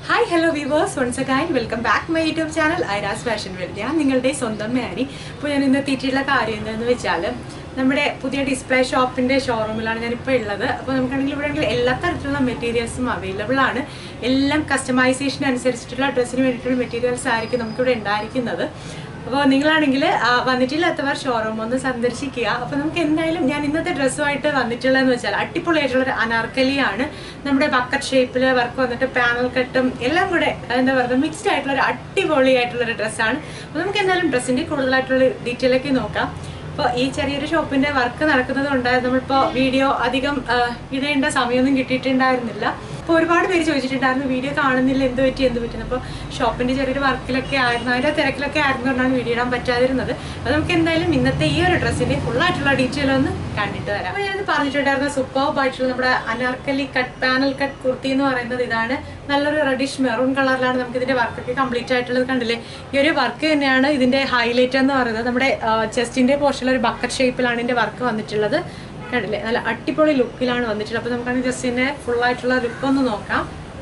hi hello viewers once again welcome back my YouTube channel Aira's fashion world ഞാൻ നിങ്ങളുടെ സ്വന്തം മാരി ഇപ്പോൾ ഞാൻ ഇന്ന് എത്തിയിട്ടുള്ള കാര്യം എന്താണെന്ന് വെച്ചാൽ നമ്മുടെ പുതിയ ഡിസ്പ്ലേ ഷോപ്പിന്റെ ഷോറൂമിലാണ് ഞാനിപ്പോൾ ഉള്ളത് അപ്പോൾ നമുക്കാണെങ്കിൽ ഇവിടെ ആണെങ്കിൽ എല്ലാ തരത്തിലുള്ള മെറ്റീരിയൽസും അവൈലബിൾ ആണ് എല്ലാം കസ്റ്റമൈസേഷൻ അനുസരിച്ചിട്ടുള്ള ഡ്രസ്സിന് വേണ്ടിയിട്ടുള്ള മെറ്റീരിയൽസ് ആയിരിക്കും നമുക്കിവിടെ ഉണ്ടായിരിക്കുന്നത് അപ്പോൾ നിങ്ങളാണെങ്കിൽ വന്നിട്ടില്ലാത്തവർ ഷോറൂം ഒന്ന് സന്ദർശിക്കുക അപ്പോൾ നമുക്ക് എന്തായാലും ഞാൻ ഇന്നത്തെ ഡ്രസ്സുമായിട്ട് വന്നിട്ടുള്ളതെന്ന് വെച്ചാൽ അടിപൊളിയായിട്ടുള്ള ഒരു അനാർക്കലിയാണ് നമ്മുടെ ബക്കറ്റ് ഷേപ്പിൽ വർക്ക് വന്നിട്ട് പാനൽ കട്ടും എല്ലാം കൂടെ എന്താ പറയുക മിക്സ്ഡ് ആയിട്ടുള്ള ഒരു അടിപൊളിയായിട്ടുള്ള ഒരു ഡ്രസ്സാണ് അപ്പോൾ നമുക്ക് എന്തായാലും ഡ്രസ്സിൻ്റെ കൂടുതലായിട്ടുള്ള ഡീറ്റെയിലൊക്കെ നോക്കാം അപ്പോൾ ഈ ചെറിയൊരു ഷോപ്പിന്റെ വർക്ക് നടക്കുന്നത് കൊണ്ടായിരുന്നു നമ്മളിപ്പോൾ വീഡിയോ അധികം ആ, ഇടേണ്ട സമയമൊന്നും കിട്ടിയിട്ടുണ്ടായിരുന്നില്ല അപ്പോൾ ഒരുപാട് പേര് ചോദിച്ചിട്ടുണ്ടായിരുന്നു വീഡിയോ കാണുന്നില്ല എന്ത് പറ്റി എന്ത് പറ്റുന്നു അപ്പോൾ ഷോപ്പിന്റെ ചെറിയൊരു വർക്കിലൊക്കെ ആയിരുന്നു അതിന്റെ തിരക്കിലൊക്കെ ആയിരുന്നു കൊണ്ടാണ് വീഡിയോ ഇടാൻ പറ്റാതിരുന്നത് അപ്പോൾ നമുക്ക് എന്തായാലും ഇന്നത്തെ ഈ ഒരു ഡ്രസ്സിന്റെ ഫുൾ ആയിട്ടുള്ള ഡീറ്റെയിൽ ഒന്ന് കണ്ടിട്ട് വരാം അപ്പോൾ ഞാൻ പറഞ്ഞിട്ടുണ്ടായിരുന്ന സൂപ്പർബ് ആയിട്ടുള്ള നമ്മുടെ anarkali cut panel cut kurti എന്ന് പറയുന്നത് ഇതാണ് നല്ലൊരു റെഡിഷ് മെറൂൺ കളറിലാണ് നമുക്ക് ഇതിന്റെ വർക്കൊക്കെ കംപ്ലീറ്റ് ആയിട്ടുള്ളത് കണ്ടില്ലേ ഈ ഒരു വർക്ക് തന്നെയാണ് ഇതിന്റെ ഹൈലൈറ്റ് എന്ന് പറയുന്നത് നമ്മുടെ ചെസ്റ്റിന്റെ പോർഷനിൽ ഒരു ബക്കറ്റ് ഷേപ്പിലാണ് ഇതിന്റെ വർക്ക് വന്നിട്ടുള്ളത് കണ്ടില്ലേ നല്ല അടിപൊളി ലുക്കിലാണ് വന്നിട്ടുള്ളത് അപ്പോൾ നമുക്കാണെങ്കിൽ ജസ്റ്റിന്റെ ഫുൾ ആയിട്ടുള്ള ലുക്ക് ഒന്ന് നോക്കാം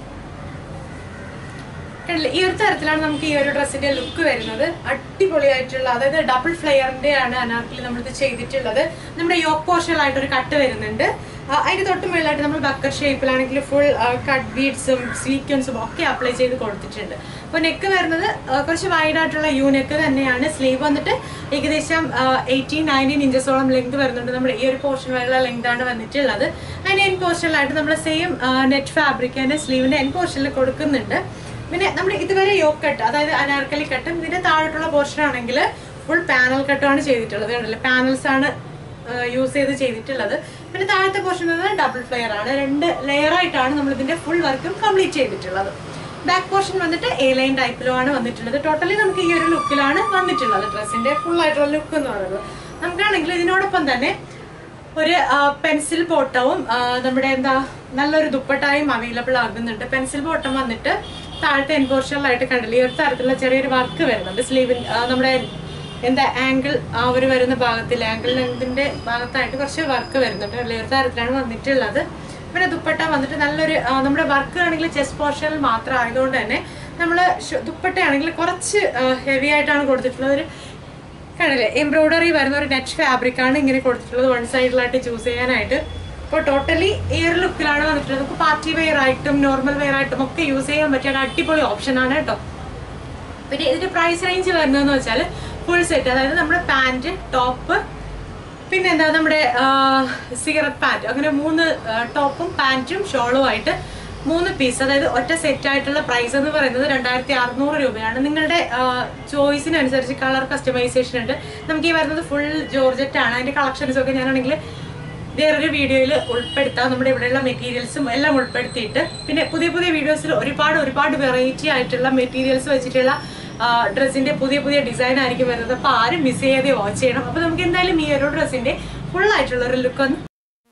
കണ്ടില്ലേ ഈ ഒരു തരത്തിലാണ് നമുക്ക് ഈ ഒരു ഡ്രസ്സിന്റെ ലുക്ക് വരുന്നത് അടിപൊളിയായിട്ടുള്ള അതായത് ഡബിൾ ഫ്ലെയറിന്റെ ആണ് അനാർക്കിൽ നമ്മളിത് ചെയ്തിട്ടുള്ളത് നമ്മുടെ യോക്ക് പോർഷനിലായിട്ട് ഒരു കട്ട് വരുന്നുണ്ട് ആ, അതിന്റെ തൊട്ട് മുകളിലായിട്ട് നമ്മൾ ബക്കർ ഷേപ്പിലാണെങ്കിൽ ഫുൾ കട്ട് ബീഡ്സും സീക്വൻസും ഒക്കെ അപ്ലൈ ചെയ്ത് കൊടുത്തിട്ടുണ്ട് അപ്പോൾ നെക്ക് വരുന്നത് ആ, കുറച്ച് വൈഡ് ആയിട്ടുള്ള യു നെക്ക് തന്നെയാണ് സ്ലീവ് വന്നിട്ട് ഏകദേശം എയ്റ്റീൻ നയൻറ്റീൻ ഇഞ്ചസോളം ലെങ്ത് വരുന്നുണ്ട് നമ്മുടെ ഈ ഒരു പോർഷൻ വരെയുള്ള ലെങ്ത് ആണ് വന്നിട്ടുള്ളത് അതിന്റെ എൻ പോർഷനിലായിട്ട് നമ്മൾ സെയിം നെറ്റ് ഫാബ്രിക് തന്നെ സ്ലീവിന്റെ എൻ പോർഷനിൽ കൊടുക്കുന്നുണ്ട് പിന്നെ നമ്മൾ ഇതുവരെ യോക്ക് കട്ട് അതായത് അനാർക്കലി കട്ടും ഇതിന്റെ താഴോട്ടുള്ള പോർഷൻ ആണെങ്കിൽ ഫുൾ പാനൽ കട്ടാണ് ചെയ്തിട്ടുള്ളത് കണ്ടില്ലേ പാനൽസ് ആണ് യൂസ് ചെയ്ത് ചെയ്തിട്ടുള്ളത് പിന്നെ താഴത്തെ പോർഷൻ ഡബിൾ ഫ്ലെയർ ആണ് രണ്ട് ലെയർ ആയിട്ടാണ് നമ്മൾ ഇതിന്റെ ഫുൾ വർക്കും കംപ്ലീറ്റ് ചെയ്തിട്ടുള്ളത് ബാക്ക് പോർഷൻ വന്നിട്ട് എ ലൈൻ ടൈപ്പിലും ആണ് വന്നിട്ടുള്ളത് ടോട്ടലി നമുക്ക് ഈ ഒരു ലുക്കിലാണ് വന്നിട്ടുള്ളത് ഡ്രസ്സിന്റെ ഫുൾ ആയിട്ടുള്ള ലുക്ക് എന്ന് പറയുന്നത് നമുക്കാണെങ്കിൽ ഇതിനോടൊപ്പം തന്നെ ഒരു പെൻസിൽ ബോട്ടവും ആ, നമ്മുടെ എന്താ നല്ലൊരു ദുപ്പട്ടായും അവൈലബിൾ ആകുന്നുണ്ട് പെൻസിൽ ബോട്ടം വന്നിട്ട് താഴത്തെ എൻപോർഷനിലായിട്ട് കണ്ടില്ല ഈ ഒരു തരത്തിലുള്ള ചെറിയൊരു വർക്ക് വരുന്നുണ്ട് സ്ലീവിൽ നമ്മുടെ എന്താ ആംഗിൾ ആ ഒരു വരുന്ന ഭാഗത്തിൽ ആംഗിൾ ലെങ്തിന്റെ ഭാഗത്തായിട്ട് കുറച്ച് വർക്ക് വരുന്നുണ്ട് അല്ലെ ഒരു തരത്തിലാണ് വന്നിട്ടുള്ളത് പിന്നെ ദുപ്പട്ട വന്നിട്ട് നല്ലൊരു ആ, നമ്മുടെ വർക്ക് ആണെങ്കിൽ ചെസ്റ്റ് പോർഷനിൽ മാത്രം ആയതുകൊണ്ട് തന്നെ നമ്മൾ ദുപ്പട്ടയാണെങ്കിൽ കുറച്ച് ഹെവി ആയിട്ടാണ് കൊടുത്തിട്ടുള്ളത് ഒരു കണ്ടില്ലേ എംബ്രോയിഡറി വരുന്ന ഒരു നെറ്റ് ഫാബ്രിക് ആണ് ഇങ്ങനെ കൊടുത്തിട്ടുള്ളത് വൺ സൈഡിലായിട്ട് ചൂസ് ചെയ്യാനായിട്ട് അപ്പോൾ ടോട്ടലി ഈ ഒരു ലുക്കിലാണ് വന്നിട്ടുള്ളത് നമുക്ക് പാർട്ടി വെയർ ആയിട്ടും നോർമൽ വെയർ ആയിട്ടും ഒക്കെ യൂസ് ചെയ്യാൻ പറ്റിയ ഒരു അടിപൊളി ഓപ്ഷൻ ആണ് കേട്ടോ പിന്നെ ഇതിന്റെ പ്രൈസ് റേഞ്ച് വരുന്നതെന്ന് വെച്ചാൽ ഫുൾ സെറ്റ് അതായത് നമ്മുടെ പാന്റ് ടോപ്പ് പിന്നെ എന്താ നമ്മുടെ സിഗരറ്റ് പാൻറ് അങ്ങനെ മൂന്ന് ടോപ്പും പാൻറ്റും ഷോളും ആയിട്ട് മൂന്ന് പീസ് അതായത് ഒറ്റ സെറ്റ് ആയിട്ടുള്ള പ്രൈസ് എന്ന് പറയുന്നത് രണ്ടായിരത്തി അറുന്നൂറ് രൂപയാണ് നിങ്ങളുടെ ചോയ്സിനനുസരിച്ച് കളർ കസ്റ്റമൈസേഷൻ ഉണ്ട് നമുക്ക് ഈ വരുന്നത് ഫുൾ ജോർജറ്റ് ആണ് അതിന്റെ കളക്ഷൻസ് ഒക്കെ ഞാനാണെങ്കിൽ വേറൊരു വീഡിയോയിൽ ഉൾപ്പെടുത്താം നമ്മുടെ ഇവിടെയുള്ള മെറ്റീരിയൽസും എല്ലാം ഉൾപ്പെടുത്തിയിട്ട് പിന്നെ പുതിയ പുതിയ വീഡിയോസിൽ ഒരുപാട് ഒരുപാട് വെറൈറ്റി ആയിട്ടുള്ള മെറ്റീരിയൽസ് വെച്ചിട്ടുള്ള ഡ്രസ്സിന്റെ പുതിയ പുതിയ ഡിസൈൻ ആയിരിക്കും വരുന്നത് അപ്പോൾ ആരും മിസ് ചെയ്യാതെ വാച്ച് ചെയ്യണം അപ്പോൾ നമുക്ക് എന്തായാലും ഈ ഒരു ഡ്രസ്സിന്റെ ഫുൾ ആയിട്ടുള്ള ഒരു ലുക്ക് ഒന്ന്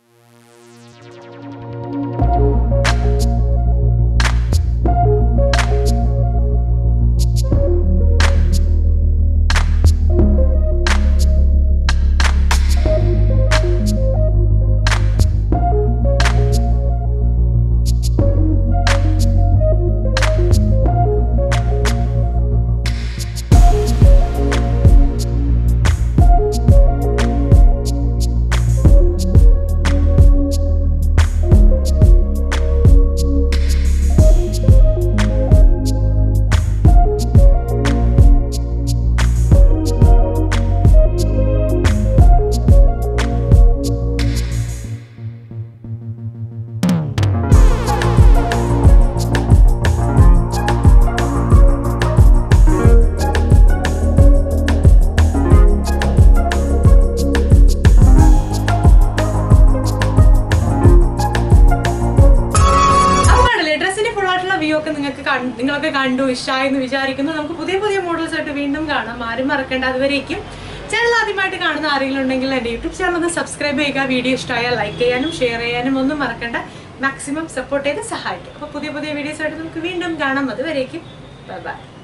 അപ്പോൾ കണ്ടില്ലേ ഡ്രസ്സിന്റെ ഫുൾ ആയിട്ടുള്ള വ്യൂ ഒക്കെ നിങ്ങൾക്ക് കണ്ട്- നിങ്ങളൊക്കെ കണ്ടു ഇഷ്ടമായി എന്ന് വിചാരിക്കുന്നു നമുക്ക് പുതിയ പുതിയ മോഡൽസ് ആയിട്ട് വീണ്ടും കാണാം ആരും മറക്കേണ്ട അതുവരേക്കും ചാനൽ ആദ്യമായിട്ട് കാണുന്ന ആരെങ്കിലും ഉണ്ടെങ്കിൽ എൻ്റെ യൂട്യൂബ് ചാനൽ ഒന്ന് സബ്സ്ക്രൈബ് ചെയ്യുക വീഡിയോ ഇഷ്ടമായാൽ ലൈക്ക് ചെയ്യാനും ഷെയർ ചെയ്യാനും ഒന്നും മറക്കണ്ട മാക്സിമം സപ്പോർട്ട് ചെയ്ത് സഹായിക്കും അപ്പോൾ പുതിയ പുതിയ വീഡിയോസ് ആയിട്ട് നമുക്ക് വീണ്ടും കാണാം അതുവരേക്കും ബൈ ബൈ